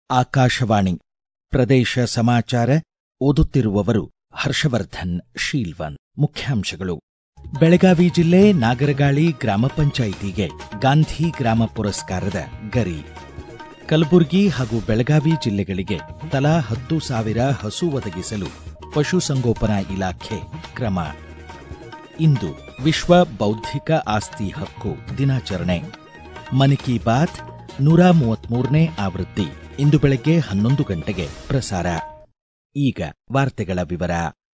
ಆಕಾಶವಾಣಿ ಪ್ರದೇಶ ಸಮಾಚಾರ ಓದುತ್ತಿರುವವರು ಹರ್ಷವರ್ಧನ್ ಶೀಲ್ವನ್ ಮುಖ್ಯಾಂಶಗಳು ಬೆಳಗಾವಿ ಜಿಲ್ಲೆ ನಾಗರಗಾಳಿ ಗ್ರಾಮ ಪಂಚಾಯಿತಿಗೆ ಗಾಂಧಿ ಗ್ರಾಮ ಪುರಸ್ಕಾರದ ಗರಿ ಕಲಬುರಗಿ ಹಾಗೂ ಬೆಳಗಾವಿ ಜಿಲ್ಲೆಗಳಿಗೆ ತಲಾ ಹತ್ತು ಸಾವಿರ ಹಸು ಒದಗಿಸಲು ಪಶುಸಂಗೋಪನಾ ಇಲಾಖೆ ಕ್ರಮ ಇಂದು ವಿಶ್ವ ಬೌದ್ಧಿಕ ಆಸ್ತಿ ಹಕ್ಕು ದಿನಾಚರಣೆ ಮನ್ ಕಿ ಬಾತ್ ನೂರ ಮೂವತ್ಮೂರನೇ ಆವೃತ್ತಿ ಇಂದು ಬೆಳಗ್ಗೆ ಹನ್ನೊಂದು ಗಂಟೆಗೆ ಪ್ರಸಾರ ಈಗ ವಾರ್ತೆಗಳ ವಿವರ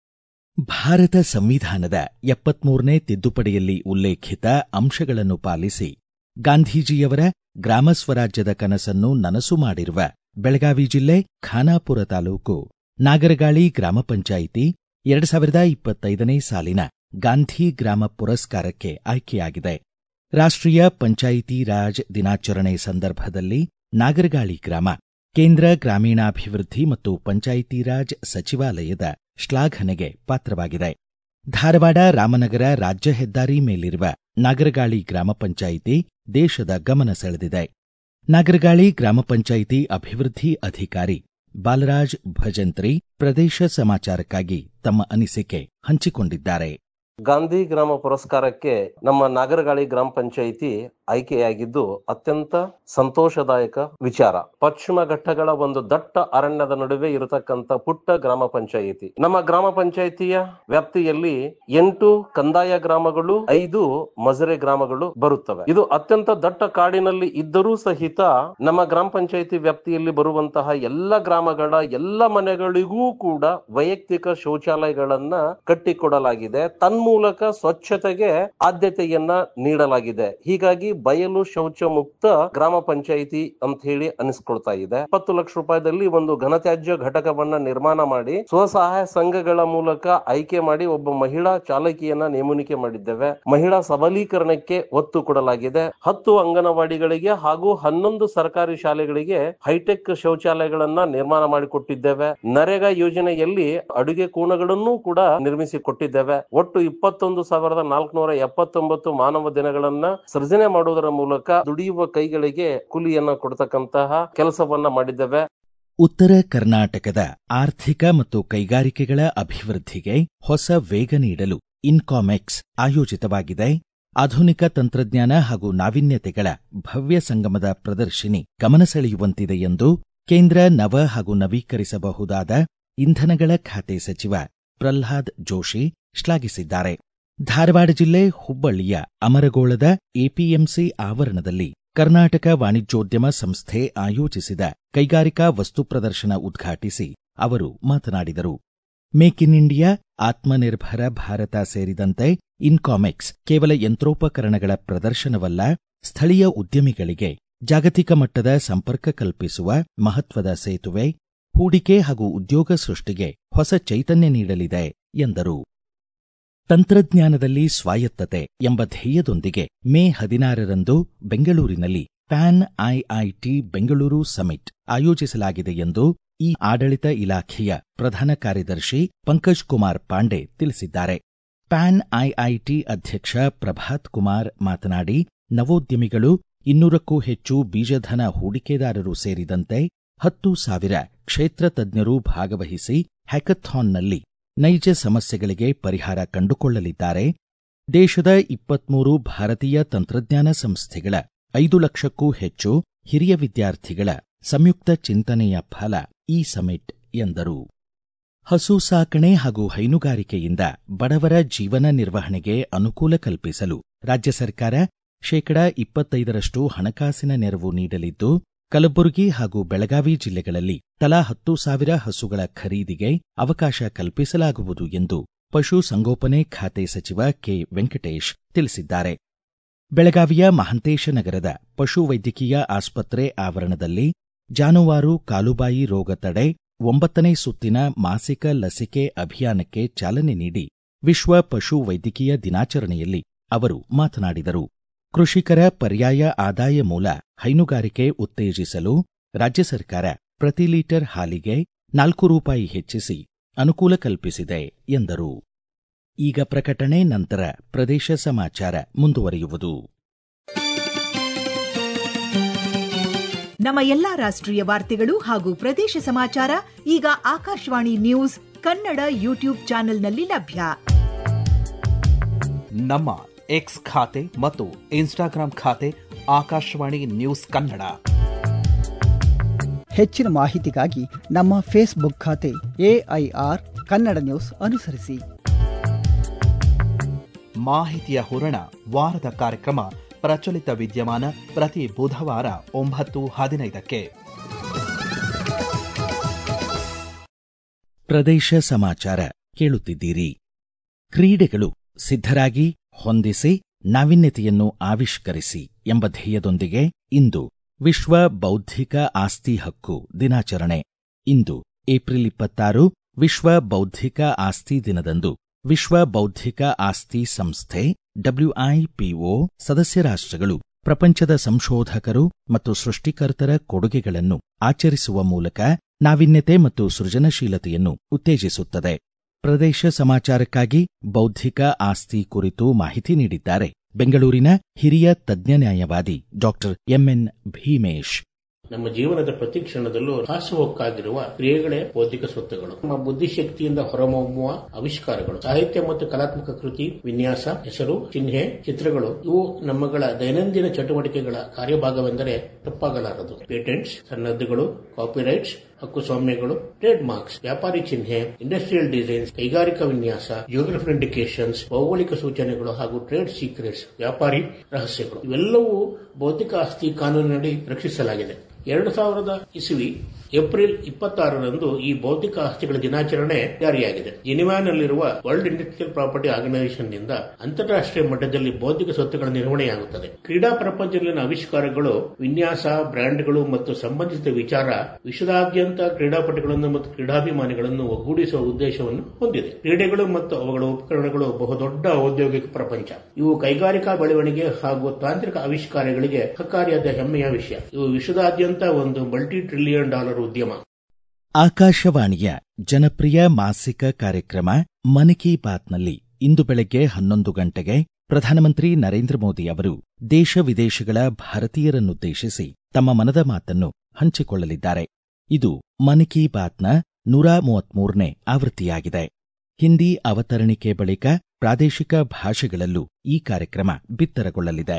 ಭಾರತ ಸಂವಿಧಾನದ ಎಪ್ಪತ್ಮೂರನೇ ತಿದ್ದುಪಡಿಯಲ್ಲಿ ಉಲ್ಲೇಖಿತ ಅಂಶಗಳನ್ನು ಪಾಲಿಸಿ ಗಾಂಧೀಜಿಯವರ ಗ್ರಾಮ ಸ್ವರಾಜ್ಯದ ಕನಸನ್ನು ನನಸು ಮಾಡಿರುವ ಬೆಳಗಾವಿ ಜಿಲ್ಲೆ ಖಾನಾಪುರ ತಾಲೂಕು ನಾಗರಗಾಳಿ ಗ್ರಾಮ ಪಂಚಾಯಿತಿ ಎರಡು ಸಾವಿರದ ಇಪ್ಪತ್ತೈದನೇ ಸಾಲಿನ ಗಾಂಧಿ ಗ್ರಾಮ ಪುರಸ್ಕಾರಕ್ಕೆ ಆಯ್ಕೆಯಾಗಿದೆ ರಾಷ್ಟ್ರೀಯ ಪಂಚಾಯಿತಿ ರಾಜ್ ದಿನಾಚರಣೆ ಸಂದರ್ಭದಲ್ಲಿ ನಾಗರಗಾಳಿ ಗ್ರಾಮ ಕೇಂದ್ರ ಗ್ರಾಮೀಣಾಭಿವೃದ್ಧಿ ಮತ್ತು ಪಂಚಾಯಿತಿ ರಾಜ್ ಸಚಿವಾಲಯದ ಶ್ಲಾಘನೆಗೆ ಪಾತ್ರವಾಗಿದೆ ಧಾರವಾಡ ರಾಮನಗರ ರಾಜ್ಯ ಹೆದ್ದಾರಿ ಮೇಲಿರುವ ನಾಗರಗಾಳಿ ಗ್ರಾಮ ಪಂಚಾಯಿತಿ ದೇಶದ ಗಮನ ಸೆಳೆದಿದೆ ನಾಗರಗಾಳಿ ಗ್ರಾಮ ಪಂಚಾಯಿತಿ ಅಭಿವೃದ್ಧಿ ಅಧಿಕಾರಿ ಬಾಲರಾಜ್ ಭಜಂತ್ರಿ ಪ್ರದೇಶ ಸಮಾಚಾರಕ್ಕಾಗಿ ತಮ್ಮ ಅನಿಸಿಕೆ ಹಂಚಿಕೊಂಡಿದ್ದಾರೆ ಗಾಂಧಿ ಗ್ರಾಮ ಪುರಸ್ಕಾರಕ್ಕೆ ನಮ್ಮ ನಾಗರಗಾಳಿ ಗ್ರಾಮ ಪಂಚಾಯಿತಿ ಆಯ್ಕೆಯಾಗಿದ್ದು ಅತ್ಯಂತ ಸಂತೋಷದಾಯಕ ವಿಚಾರ ಪಶ್ಚಿಮ ಘಟ್ಟಗಳ ಒಂದು ದಟ್ಟ ಅರಣ್ಯದ ನಡುವೆ ಇರತಕ್ಕಂತ ಪುಟ್ಟ ಗ್ರಾಮ ಪಂಚಾಯಿತಿ ನಮ್ಮ ಗ್ರಾಮ ಪಂಚಾಯಿತಿಯ ವ್ಯಾಪ್ತಿಯಲ್ಲಿ ಎಂಟು ಕಂದಾಯ ಗ್ರಾಮಗಳು ಐದು ಮಜರೆ ಗ್ರಾಮಗಳು ಬರುತ್ತವೆ ಇದು ಅತ್ಯಂತ ದಟ್ಟ ಕಾಡಿನಲ್ಲಿ ಇದ್ದರೂ ಸಹಿತ ನಮ್ಮ ಗ್ರಾಮ ಪಂಚಾಯಿತಿ ವ್ಯಾಪ್ತಿಯಲ್ಲಿ ಬರುವಂತಹ ಎಲ್ಲ ಗ್ರಾಮಗಳ ಎಲ್ಲ ಮನೆಗಳಿಗೂ ಕೂಡ ವೈಯಕ್ತಿಕ ಶೌಚಾಲಯಗಳನ್ನ ಕಟ್ಟಿಕೊಡಲಾಗಿದೆ ತನ್ಮೂಲಕ ಸ್ವಚ್ಛತೆಗೆ ಆದ್ಯತೆಯನ್ನ ನೀಡಲಾಗಿದೆ ಹೀಗಾಗಿ ಬಯಲು ಶೌಚ ಮುಕ್ತ ಗ್ರಾಮ ಪಂಚಾಯಿತಿ ಅಂತ ಹೇಳಿ ಅನಿಸ್ಕೊಳ್ತಾ ಇದೆ ಇಪ್ಪತ್ತು ಲಕ್ಷ ರೂಪಾಯಿದಲ್ಲಿ ಒಂದು ಘನತ್ಯಾಜ್ಯ ಘಟಕವನ್ನ ನಿರ್ಮಾಣ ಮಾಡಿ ಸ್ವಸಹಾಯ ಸಂಘಗಳ ಮೂಲಕ ಆಯ್ಕೆ ಮಾಡಿ ಒಬ್ಬ ಮಹಿಳಾ ಚಾಲಕಿಯನ್ನ ನೇಮಣಿಕೆ ಮಾಡಿದ್ದೇವೆ ಮಹಿಳಾ ಸಬಲೀಕರಣಕ್ಕೆ ಒತ್ತು ಕೊಡಲಾಗಿದೆ ಹತ್ತು ಅಂಗನವಾಡಿಗಳಿಗೆ ಹಾಗೂ ಹನ್ನೊಂದು ಸರ್ಕಾರಿ ಶಾಲೆಗಳಿಗೆ ಹೈಟೆಕ್ ಶೌಚಾಲಯಗಳನ್ನ ನಿರ್ಮಾಣ ಮಾಡಿಕೊಟ್ಟಿದ್ದೇವೆ ನರೇಗಾ ಯೋಜನೆಯಲ್ಲಿ ಅಡುಗೆ ಕೋಣಗಳನ್ನು ಕೂಡ ನಿರ್ಮಿಸಿ ಕೊಟ್ಟಿದ್ದೇವೆ ಒಟ್ಟು ಇಪ್ಪತ್ತೊಂದು ಸಾವಿರದ ನಾಲ್ಕುನೂರ ಎಪ್ಪತ್ತೊಂಬತ್ತು ಮಾನವ ದಿನಗಳನ್ನ ಸೃಜನೆ ಮಾಡುವುದರ ಮೂಲಕ ದುಡಿಯುವ ಕೈಗಳಿಗೆ ಕೂಲಿಯನ್ನ ಕೊಡ್ತಕ್ಕಂತಹ ಕೆಲಸವನ್ನ ಮಾಡಿದ್ದೇವೆ ಉತ್ತರ ಕರ್ನಾಟಕದ ಆರ್ಥಿಕ ಮತ್ತು ಕೈಗಾರಿಕೆಗಳ ಅಭಿವೃದ್ಧಿಗೆ ಹೊಸ ವೇಗ ನೀಡಲು ಇನ್ಕಾಮೆಕ್ಸ್ ಆಯೋಜಿತವಾಗಿದೆ ಆಧುನಿಕ ತಂತ್ರಜ್ಞಾನ ಹಾಗೂ ನಾವೀನ್ಯತೆಗಳ ಭವ್ಯ ಸಂಗಮದ ಪ್ರದರ್ಶಿನಿ ಗಮನ ಸೆಳೆಯುವಂತಿದೆ ಎಂದು ಕೇಂದ್ರ ನವ ಹಾಗೂ ನವೀಕರಿಸಬಹುದಾದ ಇಂಧನಗಳ ಖಾತೆ ಸಚಿವ ಪ್ರಲ್ಹಾದ್ ಜೋಶಿ ಶ್ಲಾಘಿಸಿದ್ದಾರೆ ಧಾರವಾಡ ಜಿಲ್ಲೆ ಹುಬ್ಬಳ್ಳಿಯ ಅಮರಗೋಳದ ಎಪಿಎಂಸಿ ಆವರಣದಲ್ಲಿ ಕರ್ನಾಟಕ ವಾಣಿಜ್ಯೋದ್ಯಮ ಸಂಸ್ಥೆ ಆಯೋಜಿಸಿದ ಕೈಗಾರಿಕಾ ವಸ್ತು ಪ್ರದರ್ಶನ ಉದ್ಘಾಟಿಸಿ ಅವರು ಮಾತನಾಡಿದರು make in India Atmanirbhar Bharat ಸೇರಿದಂತೆ ಇನ್ಕಾಮೆಕ್ಸ್ ಕೇವಲ ಯಂತ್ರೋಪಕರಣಗಳ ಪ್ರದರ್ಶನವಲ್ಲ ಸ್ಥಳೀಯ ಉದ್ಯಮಿಗಳಿಗೆ ಜಾಗತಿಕ ಮಟ್ಟದ ಸಂಪರ್ಕ ಕಲ್ಪಿಸುವ ಮಹತ್ವದ ಸೇತುವೆ ಹೂಡಿಕೆ ಹಾಗೂ ಉದ್ಯೋಗ ಸೃಷ್ಟಿಗೆ ಹೊಸ ಚೈತನ್ಯ ನೀಡಲಿದೆ ಎಂದರು ತಂತ್ರಜ್ಞಾನದಲ್ಲಿ ಸ್ವಾಯತ್ತತೆ ಎಂಬ ಧ್ಯೇಯದೊಂದಿಗೆ ಮೇ ಹದಿನಾರರಂದು ಬೆಂಗಳೂರಿನಲ್ಲಿ ಪ್ಯಾನ್ ಐಐಟಿ ಬೆಂಗಳೂರು ಸಮಿಟ್ ಆಯೋಜಿಸಲಾಗಿದೆ ಎಂದು ಈ ಆಡಳಿತ ಇಲಾಖೆಯ ಪ್ರಧಾನ ಕಾರ್ಯದರ್ಶಿ ಪಂಕಜ್ ಕುಮಾರ್ ಪಾಂಡೆ ತಿಳಿಸಿದ್ದಾರೆ ಪ್ಯಾನ್ ಐಐಟಿ ಅಧ್ಯಕ್ಷ ಪ್ರಭಾತ್ ಕುಮಾರ್ ಮಾತನಾಡಿ ನವೋದ್ಯಮಿಗಳು ಇನ್ನೂರಕ್ಕೂ ಹೆಚ್ಚು ಬೀಜಧನ ಹೂಡಿಕೆದಾರರು ಸೇರಿದಂತೆ ಹತ್ತು ಸಾವಿರ ಕ್ಷೇತ್ರ ತಜ್ಞರು ಭಾಗವಹಿಸಿ ಹ್ಯಾಕಥಾನ್ನಲ್ಲಿ ನೈಜ ಸಮಸ್ಯೆಗಳಿಗೆ ಪರಿಹಾರ ಕಂಡುಕೊಳ್ಳಲಿದ್ದಾರೆ ದೇಶದ ಇಪ್ಪತ್ಮೂರು ಭಾರತೀಯ ತಂತ್ರಜ್ಞಾನ ಸಂಸ್ಥೆಗಳ ಐದು ಲಕ್ಷಕ್ಕೂ ಹೆಚ್ಚು ಹಿರಿಯ ವಿದ್ಯಾರ್ಥಿಗಳ ಸಂಯುಕ್ತ ಚಿಂತನೆಯ ಫಲ ಈ ಸಮಿಟ್ ಎಂದರು ಹಸು ಸಾಕಣೆ ಹಾಗೂ ಹೈನುಗಾರಿಕೆಯಿಂದ ಬಡವರ ಜೀವನ ನಿರ್ವಹಣೆಗೆ ಅನುಕೂಲ ಕಲ್ಪಿಸಲು ರಾಜ್ಯ ಸರ್ಕಾರ ಶೇಕಡಾ ಇಪ್ಪತ್ತೈದರಷ್ಟು ಹಣಕಾಸಿನ ನೆರವು ನೀಡಲಿದ್ದು ಕಲಬುರಗಿ ಹಾಗೂ ಬೆಳಗಾವಿ ಜಿಲ್ಲೆಗಳಲ್ಲಿ ತಲಾ ಹತ್ತು ಸಾವಿರ ಹಸುಗಳ ಖರೀದಿಗೆ ಅವಕಾಶ ಕಲ್ಪಿಸಲಾಗುವುದು ಎಂದು ಪಶು ಸಂಗೋಪನೆ ಖಾತೆ ಸಚಿವ ಕೆ ವೆಂಕಟೇಶ್ ತಿಳಿಸಿದ್ದಾರೆ ಬೆಳಗಾವಿಯ ಮಹಂತೇಶ ನಗರದ ಪಶು ವೈದ್ಯಕೀಯ ಆಸ್ಪತ್ರೆ ಆವರಣದಲ್ಲಿ ಜಾನುವಾರು ಕಾಲುಬಾಯಿ ರೋಗ ತಡೆ ಒಂಬತ್ತನೇ ಸುತ್ತಿನ ಮಾಸಿಕ ಲಸಿಕೆ ಅಭಿಯಾನಕ್ಕೆ ಚಾಲನೆ ನೀಡಿ ವಿಶ್ವ ಪಶು ವೈದ್ಯಕೀಯ ದಿನಾಚರಣೆಯಲ್ಲಿ ಅವರು ಮಾತನಾಡಿದರು ಕೃಷಿಕರ ಪರ್ಯಾಯ ಆದಾಯ ಮೂಲ ಹೈನುಗಾರಿಕೆ ಉತ್ತೇಜಿಸಲು ರಾಜ್ಯ ಸರ್ಕಾರ ಪ್ರತಿ ಲೀಟರ್ ಹಾಲಿಗೆ ನಾಲ್ಕು ರೂಪಾಯಿ ಹೆಚ್ಚಿಸಿ ಅನುಕೂಲ ಕಲ್ಪಿಸಿದೆ ಎಂದರು ಈಗ ಪ್ರಕಟಣೆ ನಂತರ ಪ್ರದೇಶ ಸಮಾಚಾರ ಮುಂದುವರಿಯುವುದು ನಮ್ಮ ಎಲ್ಲಾ ರಾಷ್ಟ್ರೀಯ ವಾರ್ತೆಗಳು ಹಾಗೂ ಪ್ರದೇಶ ಸಮಾಚಾರ ಈಗ ಆಕಾಶವಾಣಿ ನ್ಯೂಸ್ ಕನ್ನಡ ಯೂಟ್ಯೂಬ್ ಚಾನೆಲ್ನಲ್ಲಿ ಲಭ್ಯ ನಮ್ಮ ಎಕ್ಸ್ ಖಾತೆ ಮತ್ತು ಇನ್ಸ್ಟಾಗ್ರಾಂ ಖಾತೆ ಆಕಾಶವಾಣಿ ನ್ಯೂಸ್ ಕನ್ನಡ ಹೆಚ್ಚಿನ ಮಾಹಿತಿಗಾಗಿ ನಮ್ಮ ಫೇಸ್ಬುಕ್ ಖಾತೆ ಎಐಆರ್ ಕನ್ನಡ ನ್ಯೂಸ್ ಅನುಸರಿಸಿ ಮಾಹಿತಿಯ ಹೂರಣ ವಾರದ ಕಾರ್ಯಕ್ರಮ ಪ್ರಚಲಿತ ವಿದ್ಯಮಾನ ಪ್ರತಿ ಬುಧವಾರ ಒಂಬತ್ತು ಹದಿನೈದಕ್ಕೆ ಪ್ರದೇಶ ಸಮಾಚಾರ ಕೇಳುತ್ತಿದ್ದೀರಿ ಕ್ರೀಡೆಗಳು ಸಿದ್ಧರಾಗಿ ಹೊಂದಿಸಿ ನಾವೀನ್ಯತೆಯನ್ನು ಆವಿಷ್ಕರಿಸಿ ಎಂಬ ಧ್ಯೇಯದೊಂದಿಗೆ ಇಂದು ವಿಶ್ವ ಬೌದ್ಧಿಕ ಆಸ್ತಿ ಹಕ್ಕು ದಿನಾಚರಣೆ ಇಂದು ಏಪ್ರಿಲ್ ಇಪ್ಪತ್ತಾರು ವಿಶ್ವ ಬೌದ್ಧಿಕ ಆಸ್ತಿ ದಿನದಂದು ವಿಶ್ವ ಬೌದ್ಧಿಕ ಆಸ್ತಿ ಸಂಸ್ಥೆ ಡಬ್ಲ್ಯೂಐಪಿಒ ಸದಸ್ಯ ರಾಷ್ಟ್ರಗಳು ಪ್ರಪಂಚದ ಸಂಶೋಧಕರು ಮತ್ತು ಸೃಷ್ಟಿಕರ್ತರ ಕೊಡುಗೆಗಳನ್ನು ಆಚರಿಸುವ ಮೂಲಕ ನಾವೀನ್ಯತೆ ಮತ್ತು ಸೃಜನಶೀಲತೆಯನ್ನು ಉತ್ತೇಜಿಸುತ್ತದೆ ಪ್ರದೇಶ ಸಮಾಚಾರಕ್ಕಾಗಿ ಬೌದ್ಧಿಕ ಆಸ್ತಿ ಕುರಿತು ಮಾಹಿತಿ ನೀಡಿದ್ದಾರೆ ಬೆಂಗಳೂರಿನ ಹಿರಿಯ ತಜ್ಞ ನ್ಯಾಯವಾದಿ ಡಾಕ್ಟರ್ ಎಂಎನ್ ಭೀಮೇಶ್ ನಮ್ಮ ಜೀವನದ ಪ್ರತಿ ಕ್ಷಣದಲ್ಲೂ ಹಾಸುಹೊಕ್ಕಾಗಿರುವ ಕ್ರಿಯೆಗಳೇ ಬೌದ್ಧಿಕ ಸ್ವತ್ತುಗಳು ನಮ್ಮ ಬುದ್ಧಿಶಕ್ತಿಯಿಂದ ಹೊರಹೊಮ್ಮುವ ಆವಿಷ್ಕಾರಗಳು ಸಾಹಿತ್ಯ ಮತ್ತು ಕಲಾತ್ಮಕ ಕೃತಿ ವಿನ್ಯಾಸ ಹೆಸರು ಚಿಹ್ನೆ ಚಿತ್ರಗಳು ಇವು ನಮ್ಮಗಳ ದೈನಂದಿನ ಚಟುವಟಿಕೆಗಳ ಕಾರ್ಯಭಾಗವೆಂದರೆ ತಪ್ಪಾಗಲಾರದು ಪೇಟೆಂಟ್ಸ್ ಸನ್ನದ್ಧಗಳು ಕಾಪಿರೈಟ್ಸ್ ಹಕ್ಕುಸ್ವಾಮ್ಯಗಳು ಟ್ರೇಡ್ ಮಾರ್ಕ್ಸ್ ವ್ಯಾಪಾರಿ ಚಿಹ್ನೆ ಇಂಡಸ್ಟ್ರಿಯಲ್ ಡಿಸೈನ್ಸ್ ಕೈಗಾರಿಕಾ ವಿನ್ಯಾಸ ಜಿಯೋಗ್ರಫಿ ಇಂಡಿಕೇಶನ್ಸ್ ಭೌಗೋಳಿಕ ಸೂಚನೆಗಳು ಹಾಗೂ ಟ್ರೇಡ್ ಸೀಕ್ರೆಟ್ಸ್ ವ್ಯಾಪಾರಿ ರಹಸ್ಯಗಳು ಇವೆಲ್ಲವೂ ಬೌದ್ಧಿಕ ಆಸ್ತಿ ಕಾನೂನಿನಡಿ ರಕ್ಷಿಸಲಾಗಿದೆ ಎರಡು ಸಾವಿರದ ಇಸವಿ ಏಪ್ರಿಲ್ ಇಪ್ಪತ್ತಾರರಂದು ಈ ಬೌದ್ಧಿಕ ಆಸ್ತಿಗಳ ದಿನಾಚರಣೆ ಜಾರಿಯಾಗಿದೆ ಜಿನಿವಾನಲ್ಲಿರುವ ವರ್ಲ್ಡ್ ಇಂಡಸ್ಟ್ರಿಯಲ್ ಪ್ರಾಪರ್ಟಿ ಆರ್ಗನೈಸೇಷನ್ನಿಂದ ಅಂತಾರಾಷ್ಟ್ರೀಯ ಮಟ್ಟದಲ್ಲಿ ಬೌದ್ಧಿಕ ಸ್ವತ್ತುಗಳ ನಿರ್ವಹಣೆಯಾಗುತ್ತದೆ ಕ್ರೀಡಾ ಪ್ರಪಂಚದಲ್ಲಿನ ಆವಿಷ್ಕಾರಗಳು ವಿನ್ಯಾಸ ಬ್ರ್ಯಾಂಡ್ಗಳು ಮತ್ತು ಸಂಬಂಧಿಸಿದ ವಿಚಾರ ವಿಶ್ವದಾದ್ಯಂತ ಕ್ರೀಡಾಪಟುಗಳನ್ನು ಮತ್ತು ಕ್ರೀಡಾಭಿಮಾನಿಗಳನ್ನು ಒಗ್ಗೂಡಿಸುವ ಉದ್ದೇಶವನ್ನು ಹೊಂದಿದೆ ಕ್ರೀಡೆಗಳು ಮತ್ತು ಅವುಗಳ ಉಪಕರಣಗಳು ಬಹುದೊಡ್ಡ ಔದ್ಯೋಗಿಕ ಪ್ರಪಂಚ ಇವು ಕೈಗಾರಿಕಾ ಬೆಳವಣಿಗೆ ಹಾಗೂ ತಾಂತ್ರಿಕ ಆವಿಷ್ಕಾರಗಳಿಗೆ ಸಹಕಾರಿಯಾದ ಹೆಮ್ಮೆಯ ವಿಷಯ ಇವು ವಿಶ್ವದಾದ್ಯಂತ ಒಂದು ಮಲ್ಟಿ ಟ್ರಿಲಿಯನ್ ಡಾಲರ್ ಉದ್ಯಮ ಆಕಾಶವಾಣಿಯ ಜನಪ್ರಿಯ ಮಾಸಿಕ ಕಾರ್ಯಕ್ರಮ ಮನ್ ಕಿ ಬಾತ್ನಲ್ಲಿ ಇಂದು ಬೆಳಗ್ಗೆ ಹನ್ನೊಂದು ಗಂಟೆಗೆ ಪ್ರಧಾನಮಂತ್ರಿ ನರೇಂದ್ರ ಮೋದಿ ಅವರು ದೇಶ ವಿದೇಶಗಳ ಭಾರತೀಯರನ್ನುದ್ದೇಶಿಸಿ ತಮ್ಮ ಮನದ ಮಾತನ್ನು ಹಂಚಿಕೊಳ್ಳಲಿದ್ದಾರೆ ಇದು ಮನ್ ಕಿ ಬಾತ್ನ ನೂರ ಮೂವತ್ಮೂರನೇ ಆವೃತ್ತಿಯಾಗಿದೆ ಹಿಂದಿ ಅವತರಣಿಕೆ ಬಳಿಕ ಪ್ರಾದೇಶಿಕ ಭಾಷೆಗಳಲ್ಲೂ ಈ ಕಾರ್ಯಕ್ರಮ ಬಿತ್ತರಗೊಳ್ಳಲಿದೆ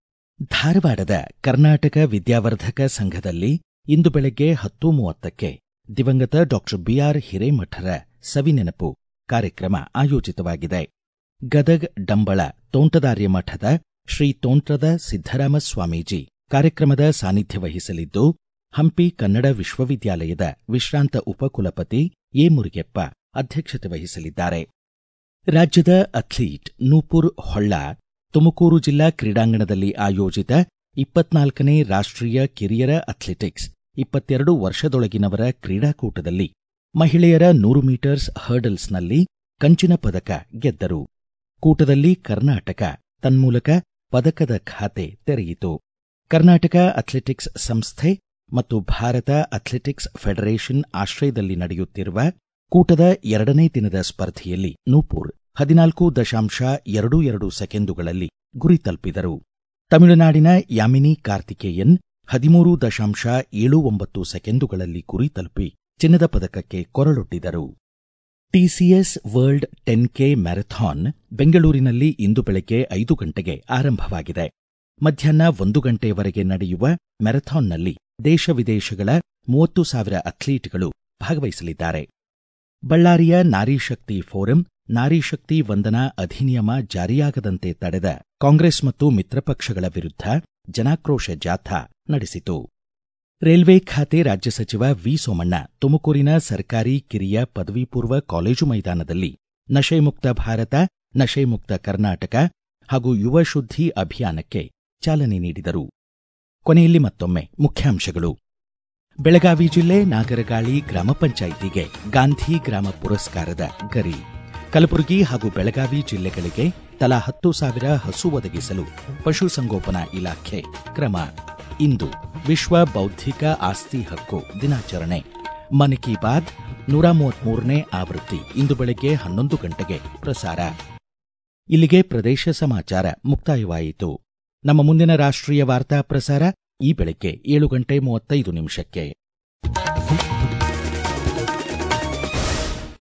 ಧಾರವಾಡದ ಕರ್ನಾಟಕ ವಿದ್ಯಾವರ್ಧಕ ಸಂಘದಲ್ಲಿ ಇಂದು ಬೆಳಗ್ಗೆ ಹತ್ತು ಮೂವತ್ತಕ್ಕೆ ದಿವಂಗತ ಡಾಕ್ಟರ್ ಬಿಆರ್ ಹಿರೇಮಠರ ಸವಿನೆನಪು ಕಾರ್ಯಕ್ರಮ ಆಯೋಜಿತವಾಗಿದೆ ಗದಗ್ ಡಂಬಳ ತೋಂಟದಾರ್ಯ ಮಠದ ಶ್ರೀ ತೋಂಟ್ರದ ಸಿದ್ದರಾಮ ಸ್ವಾಮೀಜಿ ಕಾರ್ಯಕ್ರಮದ ಸಾನ್ನಿಧ್ಯ ವಹಿಸಲಿದ್ದು ಹಂಪಿ ಕನ್ನಡ ವಿಶ್ವವಿದ್ಯಾಲಯದ ವಿಶ್ರಾಂತ ಉಪಕುಲಪತಿ ಎ ಮುರುಗೆಪ್ಪ ಅಧ್ಯಕ್ಷತೆ ವಹಿಸಲಿದ್ದಾರೆ ರಾಜ್ಯದ ಅಥ್ಲೀಟ್ ನೂಪುರ್ ಹೊಳ್ಳ ತುಮಕೂರು ಜಿಲ್ಲಾ ಕ್ರೀಡಾಂಗಣದಲ್ಲಿ ಆಯೋಜಿತ ಇಪ್ಪತ್ನಾಲ್ಕನೇ ರಾಷ್ಟ್ರೀಯ ಕಿರಿಯರ ಅಥ್ಲೆಟಿಕ್ಸ್ ಇಪ್ಪತ್ತೆರಡು ವರ್ಷದೊಳಗಿನವರ ಕ್ರೀಡಾಕೂಟದಲ್ಲಿ ಮಹಿಳೆಯರ ನೂರು ಮೀಟರ್ಸ್ ಹರ್ಡಲ್ಸ್ನಲ್ಲಿ ಕಂಚಿನ ಪದಕ ಗೆದ್ದರು ಕೂಟದಲ್ಲಿ ಕರ್ನಾಟಕ ತನ್ಮೂಲಕ ಪದಕದ ಖಾತೆ ತೆರೆಯಿತು ಕರ್ನಾಟಕ ಅಥ್ಲೆಟಿಕ್ಸ್ ಸಂಸ್ಥೆ ಮತ್ತು ಭಾರತ ಅಥ್ಲೆಟಿಕ್ಸ್ ಫೆಡರೇಷನ್ ಆಶ್ರಯದಲ್ಲಿ ನಡೆಯುತ್ತಿರುವ ಕೂಟದ ಎರಡನೇ ದಿನದ ಸ್ಪರ್ಧೆಯಲ್ಲಿ ನೂಪುರ್ ಹದಿನಾಲ್ಕು ದಶಾಂಶ ಎರಡು ಎರಡು ಸೆಕೆಂಡುಗಳಲ್ಲಿ ಗುರಿ ತಲುಪಿದರು ತಮಿಳುನಾಡಿನ ಯಾಮಿನಿ ಕಾರ್ತಿಕೇಯನ್ ಹದಿಮೂರು ದಶಾಂಶ ಏಳು ಒಂಬತ್ತು ಸೆಕೆಂಡುಗಳಲ್ಲಿ ಗುರಿ ತಲುಪಿ ಚಿನ್ನದ ಪದಕಕ್ಕೆ ಕೊರಳೊಡ್ಡಿದರು TCS world ten K marathon ಬೆಂಗಳೂರಿನಲ್ಲಿ ಇಂದು ಬೆಳಗ್ಗೆ ಐದು ಗಂಟೆಗೆ ಆರಂಭವಾಗಿದೆ ಮಧ್ಯಾಹ್ನ ಒಂದು ಗಂಟೆಯವರೆಗೆ ನಡೆಯುವ ಮ್ಯಾರಥಾನ್ನಲ್ಲಿ ದೇಶ ವಿದೇಶಗಳ ಮೂವತ್ತು ಸಾವಿರ ಅಥ್ಲೀಟ್ಗಳು ಭಾಗವಹಿಸಲಿದ್ದಾರೆ ಬಳ್ಳಾರಿಯ ನಾರಿಶಕ್ತಿ ಫೋರಂ ನಾರಿಶಕ್ತಿ ವಂದನಾ ಅಧಿನಿಯಮ ಜಾರಿಯಾಗದಂತೆ ತಡೆದ ಕಾಂಗ್ರೆಸ್ ಮತ್ತು ಮಿತ್ರಪಕ್ಷಗಳ ವಿರುದ್ಧ ಜನಾಕ್ರೋಶ ಜಾಥಾ ನಡೆಸಿತು ರೈಲ್ವೆ ಖಾತೆ ರಾಜ್ಯ ಸಚಿವ ವಿ ಸೋಮಣ್ಣ ತುಮಕೂರಿನ ಸರ್ಕಾರಿ ಕಿರಿಯ ಪದವಿ ಪೂರ್ವ ಕಾಲೇಜು ಮೈದಾನದಲ್ಲಿ ನಶೆಮುಕ್ತ ಭಾರತ ನಶೆಮುಕ್ತ ಕರ್ನಾಟಕ ಹಾಗೂ ಯುವ ಶುದ್ಧಿ ಅಭಿಯಾನಕ್ಕೆ ಚಾಲನೆ ನೀಡಿದರು ಕೊನೆಯಲ್ಲಿ ಮತ್ತೊಮ್ಮೆ ಮುಖ್ಯಾಂಶಗಳು ಬೆಳಗಾವಿ ಜಿಲ್ಲೆ ನಾಗರಗಾಳಿ ಗ್ರಾಮ ಪಂಚಾಯಿತಿಗೆ ಗಾಂಧಿ ಗ್ರಾಮ ಪುರಸ್ಕಾರದ ಗರಿ ಕಲಬುರಗಿ ಹಾಗೂ ಬೆಳಗಾವಿ ಜಿಲ್ಲೆಗಳಿಗೆ ತಲಾ ಹತ್ತು ಸಾವಿರ ಹಸು ಒದಗಿಸಲು ಪಶುಸಂಗೋಪನಾ ಇಲಾಖೆ ಕ್ರಮ ಇಂದು ವಿಶ್ವ ಬೌದ್ಧಿಕ ಆಸ್ತಿ ಹಕ್ಕು ದಿನಾಚರಣೆ ಮನ್ ಕಿ ಬಾತ್ ನೂರ ಮೂವತ್ಮೂರನೇ ಆವೃತ್ತಿ ಇಂದು ಬೆಳಗ್ಗೆ ಹನ್ನೊಂದು ಗಂಟೆಗೆ ಪ್ರಸಾರ ಇಲ್ಲಿಗೆ ಪ್ರದೇಶ ಸಮಾಚಾರ ಮುಕ್ತಾಯವಾಯಿತು ನಮ್ಮ ಮುಂದಿನ ರಾಷ್ಟ್ರೀಯ ವಾರ್ತಾ ಪ್ರಸಾರ ಈ ಬೆಳಗ್ಗೆ ಏಳು ಗಂಟೆ ಮೂವತ್ತೈದು ನಿಮಿಷಕ್ಕೆ